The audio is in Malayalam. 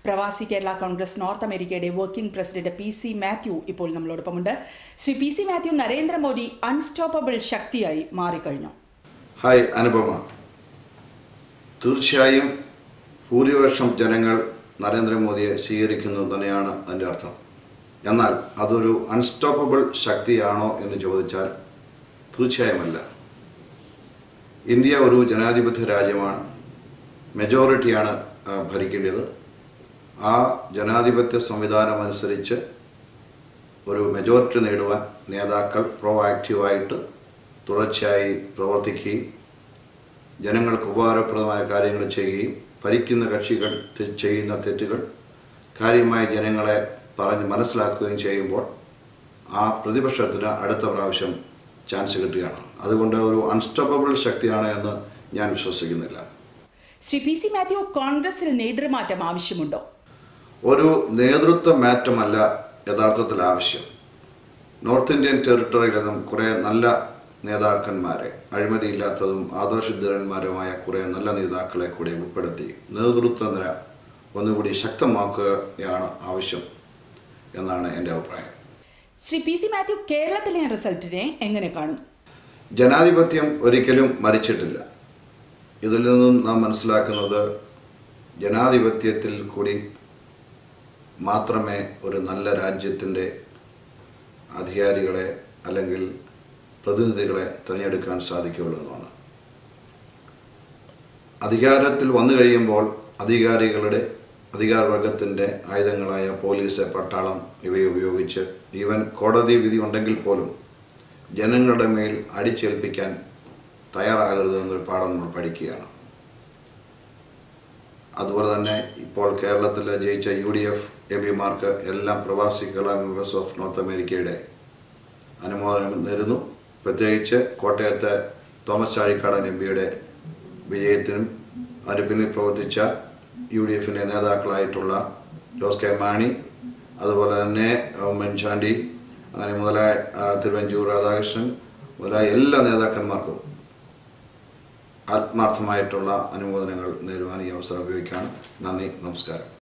പ്രവാസി കേരള കോൺഗ്രസ് നോർത്ത് അമേരിക്കയുടെ working president P C Mathew ഇപ്പോൾ നമ്മളോടൊപ്പമുണ്ട് Shri P C Mathew Narendra Modi unstoppable ശക്തിയായി മാറിക്കഴിഞ്ഞു ഹായ് അനുപമ തീർച്ചയായും ഭൂരിപക്ഷം ജനങ്ങൾ നരേന്ദ്രമോദിയെ സ്വീകരിക്കുന്നു തന്നെയാണ് അതിൻ്റെ അർത്ഥം എന്നാൽ അതൊരു അൺസ്റ്റോപ്പബിൾ ശക്തിയാണോ എന്ന് ചോദിച്ചാൽ തീർച്ചയായുമല്ല ഇന്ത്യ ഒരു ജനാധിപത്യ രാജ്യമാണ് മെജോറിറ്റിയാണ് ആ, ഭരിക്കേണ്ടത് ആ ജനാധിപത്യ സംവിധാനം അനുസരിച്ച് ഒരു മെജോറിറ്റി നേടുവാൻ നേതാക്കൾ പ്രോ ആക്റ്റീവായിട്ട് തുടർച്ചയായി പ്രവർത്തിക്കുകയും ജനങ്ങൾക്ക് ഉപകാരപ്രദമായ കാര്യങ്ങൾ ചെയ്യുകയും ഭരിക്കുന്ന കക്ഷികൾ തെ- ചെയ്യുന്ന തെറ്റുകൾ കാര്യമായി ജനങ്ങളെ പറഞ്ഞ് മനസ്സിലാക്കുകയും ചെയ്യുമ്പോൾ ആ പ്രതിപക്ഷത്തിന് അടുത്ത പ്രാവശ്യം ചാൻസ് കിട്ടുകയാണ് അതുകൊണ്ട് ഒരു അൺസ്റ്റോപ്പബിൾ ശക്തിയാണ് എന്ന് ഞാൻ വിശ്വസിക്കുന്നില്ല ശ്രീ പി സി മാത്യു കോൺഗ്രസിൽ നേതൃമാറ്റം ആവശ്യമുണ്ടോ ഒരു നേതൃത്വ മാറ്റമല്ല യഥാർത്ഥത്തിൽ ആവശ്യം നോർത്ത് ഇന്ത്യൻ ടെറിട്ടറിയിൽ നിന്നും കുറേ നല്ല നേതാക്കന്മാരെ അഴിമതിയില്ലാത്തതും ആദർശധീരന്മാരുമായ കുറേ നല്ല നേതാക്കളെ കൂടി ഉൾപ്പെടുത്തി നേതൃത്വ നിര ഒന്നുകൂടി ശക്തമാക്കുകയാണ് ആവശ്യം എന്നാണ് എൻ്റെ അഭിപ്രായം ശ്രീ പി സി മാത്യു കേരളത്തിലെ റിസൾട്ടിനെ എങ്ങനെ കാണും ജനാധിപത്യം ഒരിക്കലും മരിച്ചിട്ടില്ല ഇതിൽ നിന്നും നാം മനസ്സിലാക്കുന്നത് ജനാധിപത്യത്തിൽ കൂടി മാത്രമേ ഒരു നല്ല രാജ്യത്തിൻ്റെ അധികാരികളെ അല്ലെങ്കിൽ പ്രതിനിധികളെ തിരഞ്ഞെടുക്കാൻ സാധിക്കുകയുള്ളൂ എന്നാണ് അധികാരത്തിൽ വന്നു കഴിയുമ്പോൾ അധികാരികളുടെ അധികാരവർഗത്തിൻ്റെ ആയുധങ്ങളായ പോലീസ് പട്ടാളം ഇവയെ ഉപയോഗിച്ച് ഈവൻ കോടതി വിധി ഉണ്ടെങ്കിൽ പോലും ജനങ്ങളുടെ മേൽ അടിച്ചേൽപ്പിക്കാൻ തയ്യാറാകരുത് എന്നൊരു പാഠം നമ്മൾ പഠിക്കുകയാണ് അതുപോലെ തന്നെ ഇപ്പോൾ കേരളത്തിൽ ജയിച്ച യു ഡി എഫ് എം പിമാർക്ക് എല്ലാം Pravasi Kerala members of north അമേരിക്കയുടെ അനുമോദനം നേരുന്നു പ്രത്യേകിച്ച് കോട്ടയത്തെ തോമസ് ചാഴിക്കാടൻ എം പിയുടെ വിജയത്തിനും അതിന് പിന്നിൽ പ്രവർത്തിച്ച യു ഡി എഫിൻ്റെ നേതാക്കളായിട്ടുള്ള ജോസ് കെ മാണി അതുപോലെ തന്നെ ഉമ്മൻചാണ്ടി അങ്ങനെ മുതലായ ആ, തിരുവഞ്ചൂർ രാധാകൃഷ്ണൻ മുതലായ എല്ലാ നേതാക്കന്മാർക്കും ആത്മാർത്ഥമായിട്ടുള്ള അനുമോദനങ്ങൾ നേരുവാൻ ഈ അവസരം ഉപയോഗിക്കുകയാണ് നന്ദി നമസ്കാരം